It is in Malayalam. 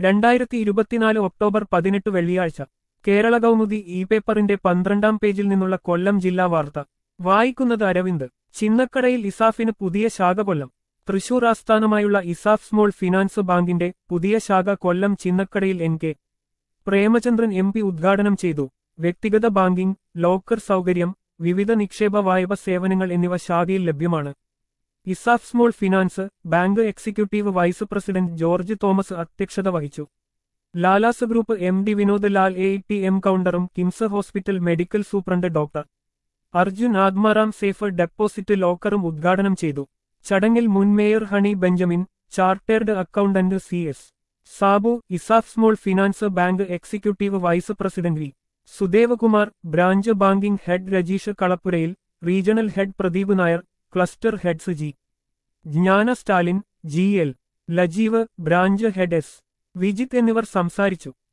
രണ്ടായിരത്തി ഇരുപത്തിനാല് ഒക്ടോബർ പതിനെട്ട് വെള്ളിയാഴ്ച കേരള കൗമുദി ഇ പേപ്പറിന്റെ പന്ത്രണ്ടാം പേജിൽ നിന്നുള്ള കൊല്ലം ജില്ലാ വാർത്ത വായിക്കുന്നത് അരവിന്ദ് ചിന്നക്കടയിൽ ഇസാഫിന് പുതിയ ശാഖ കൊല്ലം തൃശൂർ ആസ്ഥാനമായുള്ള ഇസാഫ് സ്മോൾ ഫിനാൻസ് ബാങ്കിന്റെ പുതിയ ശാഖ കൊല്ലം ചിന്നക്കടയിൽ N K Premachandran M P ഉദ്ഘാടനം ചെയ്തു വ്യക്തിഗത ബാങ്കിംഗ് ലോക്കർ സൗകര്യം വിവിധ നിക്ഷേപ വായ്പ സേവനങ്ങൾ എന്നിവ ശാഖയിൽ ലഭ്യമാണ് ESAF small finance bank executive vice president George Thomas അധ്യക്ഷത വഹിച്ചു Lalas group M D Vinod Lal A T M കൗണ്ടറും KIMS hospital medical superintendent doctor Arjun Atmaram safe deposit ലോക്കറും ഉദ്ഘാടനം ചെയ്തു ചടങ്ങിൽ മുൻ mayor Honey Benjamin chartered accountant C S Sabu ESAF small finance bank executive vice president V Sudevakumar branch banking head Rajeesh Kalappurayil regional head Pradeep Nair cluster heads G Gnana Stalin G L Lajeev branch head S Vijith എന്നിവർ സംസാരിച്ചു